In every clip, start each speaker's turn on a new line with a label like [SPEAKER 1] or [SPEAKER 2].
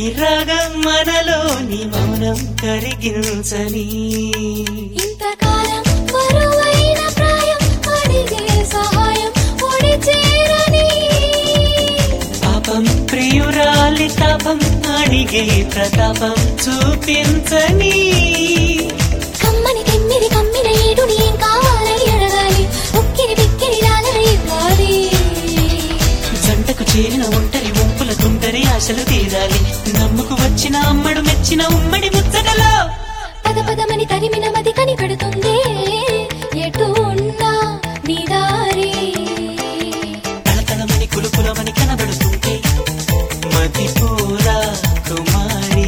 [SPEAKER 1] రాగం మనలోని మౌనం కరిగించని
[SPEAKER 2] ఇంతకాలం బరువైన ప్రాయం అడిగే సహాయం ఒడి చేరని
[SPEAKER 1] పాపం ప్రియురాలి తాపం అడిగే ప్రతాపం చూపించని
[SPEAKER 2] కమ్మని తిమ్మిరి కమ్మిన ఏడుని ఏం కావాలని అడగాలి ఉక్కిరి బిక్కిరి రాగల ఇవ్వాలి
[SPEAKER 1] జంటకు చేరిన ఒంటరి వంపుల తుంటరి ఆశలు తీరాలి నమ్ముకు వచ్చిన అమ్మడు మెచ్చిన ఉమ్మడి ముచ్చటలో
[SPEAKER 2] పద పదమని తరిమిన మది కనిపెడుతుంది ఎటు ఉన్నా నీ దారి
[SPEAKER 1] తలతలమని కులుకులమని కనబడుతుంటే మతిపోరా కుమారి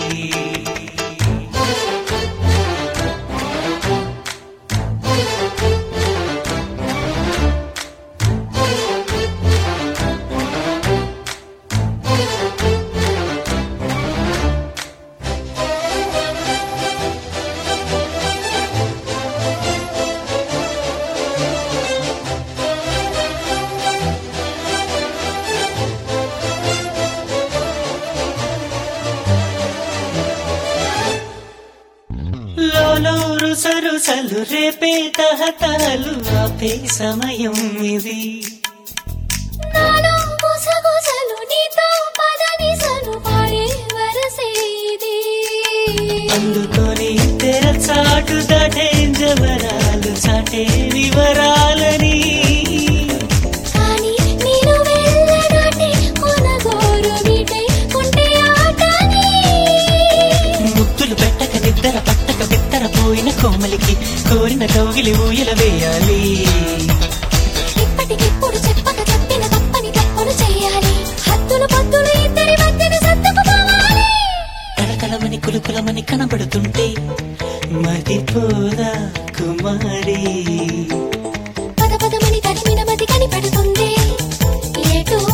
[SPEAKER 1] లోలో రుసరుసలు రేపే తహతలు ఆపే సమయం ఇది
[SPEAKER 2] నాలో గుసగుసలు నీతో పదనిసలు పాడే వరసే ఇది
[SPEAKER 1] అందుకొని తెరచాటు దాటే జవరాలు చాటే వివరాలని
[SPEAKER 2] కానీ నేను వెళ్ళనాటే కొనగోరు వీటే కుంటే ఆటని
[SPEAKER 1] ముద్దులు పెట్టక నిద్ర పట్టక బిత్తర పోయిన కోమలికి కోరిన కౌగిలి ఊయల వేయాలి
[SPEAKER 2] ఇప్పటికిప్పుడు చెప్పక చెప్పిన తప్పని తప్పులు చేయాలి హద్దులు పొద్దులు ఇద్దరి మధ్యన సర్దుకుపోవాలి
[SPEAKER 1] తలతలమని కులుకులమని కనబడుతుంటే మతిపోదా కుమారి
[SPEAKER 2] పద పదమని తరిమిన మతి కనిపెడుతుంది ఎటు